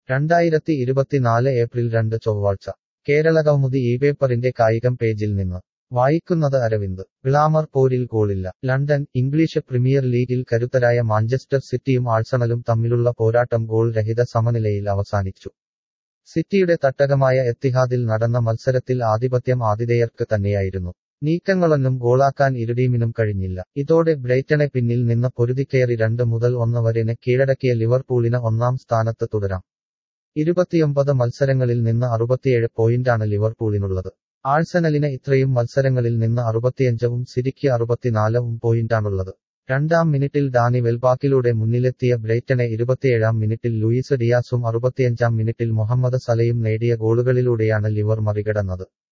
രണ്ടായിരത്തി ഇരുപത്തിനാല് ഏപ്രിൽ രണ്ട് ചൊവ്വാഴ്ച കേരളകൗമുദി ഈ പേപ്പറിന്റെ കായികം പേജിൽ നിന്ന് വായിക്കുന്നത് അരവിന്ദ് ഗ്ലാമർ പോരിൽ ഗോളില്ല ലണ്ടൻ ഇംഗ്ലീഷ് പ്രീമിയർ ലീഗിൽ കരുത്തരായ മാഞ്ചസ്റ്റർ സിറ്റിയും ആഴ്സണലും തമ്മിലുള്ള പോരാട്ടം ഗോൾ രഹിത സമനിലയിൽ അവസാനിച്ചു സിറ്റിയുടെ തട്ടകമായ എത്തിഹാദിൽ നടന്ന മത്സരത്തിൽ ആധിപത്യം ആതിഥേയർക്ക് തന്നെയായിരുന്നു നീക്കങ്ങളൊന്നും ഗോളാക്കാൻ ഇരുടീമിനും കഴിഞ്ഞില്ല ഇതോടെ ബ്രൈറ്റനെ പിന്നിൽ നിന്ന് പൊരുതിക്കയറി രണ്ട് മുതൽ ഒന്ന് വരെന് കീഴടക്കിയ ലിവർപൂളിന് ഒന്നാം സ്ഥാനത്ത് തുടരാം ഇരുപത്തിയൊമ്പത് മത്സരങ്ങളിൽ നിന്ന് അറുപത്തിയേഴ് പോയിന്റാണ് ലിവർപൂളിനുള്ളത് ആഴ്സണലിന് ഇത്രയും മത്സരങ്ങളിൽ നിന്ന് അറുപത്തിയഞ്ചവും സിരിക്ക് അറുപത്തിനാലവും പോയിന്റാണുള്ളത് രണ്ടാം മിനിറ്റിൽ ഡാനി വെൽബാക്കിലൂടെ മുന്നിലെത്തിയ ബ്രൈറ്റനെ ഇരുപത്തിയേഴാം മിനിറ്റിൽ ലൂയിസ് ഡിയാസും അറുപത്തിയഞ്ചാം മിനിറ്റിൽ മുഹമ്മദ് സലയും നേടിയ ഗോളുകളിലൂടെയാണ് ലിവർ മറികടന്നത്